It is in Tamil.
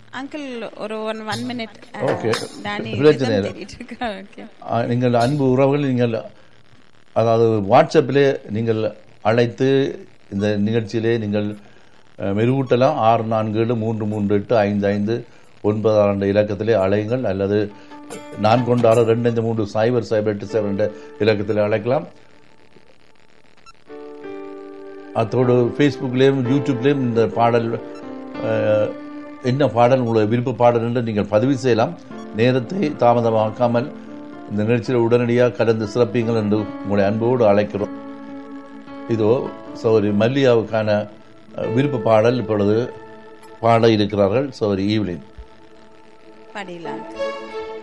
அங்கிள் ஒரு ஒன் ஒன் மினிட் Okay. டானி பிரச்சனை இல்லை. தேடிட்டு இருக்கா ஓகே ஆ, நீங்கள் அன்பு உறவுகள் நீங்கள் அதாவது வாட்ஸ்அப்பிலே நீங்கள் அழைத்து இந்த நிகழ்ச்சியிலே நீங்கள் அஹ், மெருகூட்டலாம் ஆறு நான்கு ஏழு மூன்று மூன்று எட்டு ஐந்து ஐந்து ஒன்பது ஆறு என்ற இலக்கத்திலே அழையுங்கள் அல்லது நான் கொண்ட ஆறு ரெண்டு ஐந்து மூன்று சைபர் சைபர் எட்டு சைபர் என்ற இலக்கத்திலே அழைக்கலாம் அத்தோடு ஃபேஸ்புக்லேயும் யூடியூப்லேயும் இந்த பாடல் அஹ், என்ன பாடல் உங்களுடைய விருப்ப பாடல் என்று நீங்கள் பதிவு செய்யலாம் நேரத்தை தாமதமாக்காமல் இந்த நிகழ்ச்சியில் உடனடியாக கலந்து சிறப்பீங்கள் என்று உங்களுடைய அன்போடு அழைக்கிறோம் இதோ சௌரி மல்லியாவுக்கான அஹ், விருப்ப பாடல் இப்பொழுது பாட இருக்கிறார்கள் சௌரி ஈவ்லின் படிலாம்